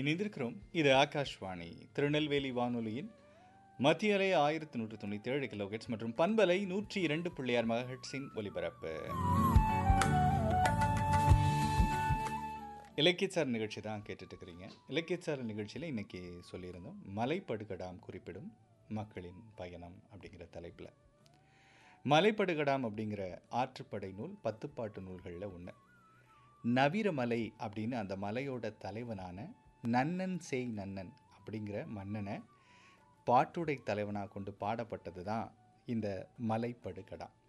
இணைந்திருக்கிறோம் இது ஆகாஷ்வாணி திருநெல்வேலி வானொலியின் மத்திய அலை ஆயிரத்தி நூற்றி தொண்ணூற்றி ஏழு கிலோஹெட்ஸ் மற்றும் பண்பலை நூற்றி இரண்டு பிள்ளையார் மகஹெட்ஸின் ஒலிபரப்பு இலக்கியச்சார் நிகழ்ச்சி தான் கேட்டுட்டு இருக்கிறீங்க இலக்கியச்சார் நிகழ்ச்சியில் இன்னைக்கு சொல்லியிருந்தோம் மலைப்படுகடாம் குறிப்பிடும் மக்களின் பயணம் அப்படிங்கிற தலைப்பில் மலைப்படுகடாம் அப்படிங்கிற ஆற்றுப்படை நூல் பத்துப்பாட்டு நூல்களில் ஒன்று நவீரமலை அப்படின்னு அந்த மலையோட தலைவனான நன்னன் சேய் நன்னன் அப்படிங்கிற மன்னனை பாட்டுடை தலைவனாக கொண்டு பாடப்பட்டது தான் இந்த மலைப்படுகடாம்